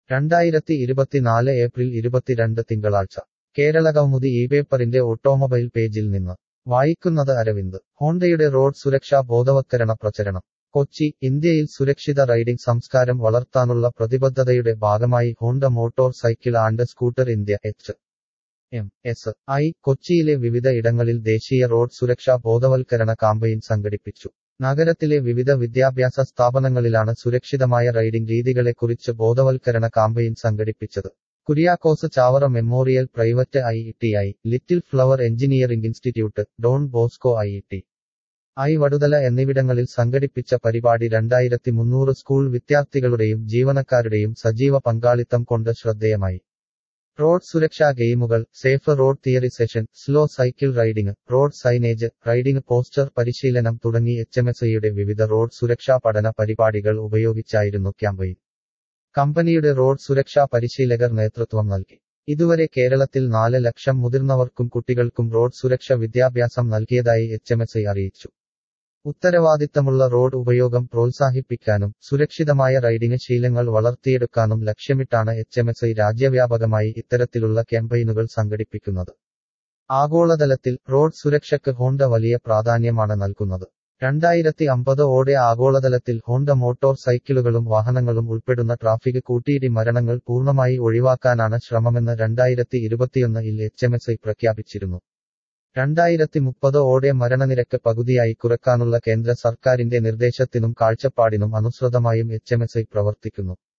രണ്ടായിരത്തി ഇരുപത്തിനാല് ഏപ്രിൽ ഇരുപത്തിരണ്ട് തിങ്കളാഴ്ച കേരള കൗമുദി ഈ പേപ്പറിന്റെ ഓട്ടോമൊബൈൽ പേജിൽ നിന്ന് വായിക്കുന്നത് അരവിന്ദ് ഹോണ്ടയുടെ റോഡ് സുരക്ഷാ ബോധവത്കരണ പ്രചരണം കൊച്ചി ഇന്ത്യയിൽ സുരക്ഷിത റൈഡിംഗ് സംസ്കാരം വളർത്താനുള്ള പ്രതിബദ്ധതയുടെ ഭാഗമായി Honda motorcycle and scooter India H M S I കൊച്ചിയിലെ വിവിധ ഇടങ്ങളിൽ ദേശീയ റോഡ് സുരക്ഷാ ബോധവൽക്കരണ കാമ്പയിൻ സംഘടിപ്പിച്ചു നഗരത്തിലെ വിവിധ വിദ്യാഭ്യാസ സ്ഥാപനങ്ങളിലാണ് സുരക്ഷിതമായ റൈഡിംഗ് രീതികളെക്കുറിച്ച് ബോധവൽക്കരണ കാമ്പയിൻ സംഘടിപ്പിച്ചത് Kuriakose Chavara memorial private I T I little flower engineering institute Don Bosco I T I Vaduthala എന്നിവിടങ്ങളിൽ സംഘടിപ്പിച്ച പരിപാടി രണ്ടായിരത്തി മുന്നൂറ് സ്കൂൾ വിദ്യാർത്ഥികളുടെയും ജീവനക്കാരുടെയും സജീവ പങ്കാളിത്തം കൊണ്ട് ശ്രദ്ധേയമായി റോഡ് സുരക്ഷാ ഗെയിമുകൾ safe road theory session slow cycle riding road signage riding poster പരിശീലനം തുടങ്ങി എച്ച്എംഎസ്ഐയുടെ വിവിധ റോഡ് സുരക്ഷാ പഠന പരിപാടികൾ ഉപയോഗിച്ചായിരുന്നു ക്യാമ്പയിൻ കമ്പനിയുടെ റോഡ് സുരക്ഷാ പരിശീലകർ നേതൃത്വം നൽകി ഇതുവരെ കേരളത്തിൽ നാല് ലക്ഷം മുതിർന്നവർക്കും കുട്ടികൾക്കും റോഡ് സുരക്ഷ വിദ്യാഭ്യാസം നൽകിയതായി എച്ച്എംഎസ്ഐ അറിയിച്ചു ഉത്തരവാദിത്തമുള്ള റോഡ് ഉപയോഗം പ്രോത്സാഹിപ്പിക്കാനും സുരക്ഷിതമായ റൈഡിംഗ് ശീലങ്ങൾ വളർത്തിയെടുക്കാനും ലക്ഷ്യമിട്ടാണ് എച്ച്എംഎസ്ഐ രാജ്യവ്യാപകമായി ഇത്തരത്തിലുള്ള ക്യാമ്പയിനുകൾ സംഘടിപ്പിക്കുന്നത് ആഗോളതലത്തിൽ റോഡ് സുരക്ഷയ്ക്ക് ഹോണ്ട വലിയ പ്രാധാന്യമാണ് നൽകുന്നത് രണ്ടായിരത്തി അമ്പത് ഓടെ ആഗോളതലത്തിൽ ഹോണ്ട മോട്ടോർ സൈക്കിളുകളും വാഹനങ്ങളും ഉൾപ്പെടുന്ന ട്രാഫിക് കൂട്ടിയിടി മരണങ്ങൾ പൂർണ്ണമായി ഒഴിവാക്കാനാണ് ശ്രമമെന്ന് രണ്ടായിരത്തി ഇരുപത്തിയൊന്നിൽ എച്ച്എംഎസ്ഐ പ്രഖ്യാപിച്ചിരുന്നു രണ്ടായിരത്തി മുപ്പത് ഓടെ മരണനിരക്ക് പകുതിയായി കുറക്കാനുള്ള കേന്ദ്ര സർക്കാരിന്റെ നിർദ്ദേശത്തിനും കാഴ്ചപ്പാടിനും അനുസൃതമായും എച്ച്എംഎസ്ഐ പ്രവർത്തിക്കുന്നു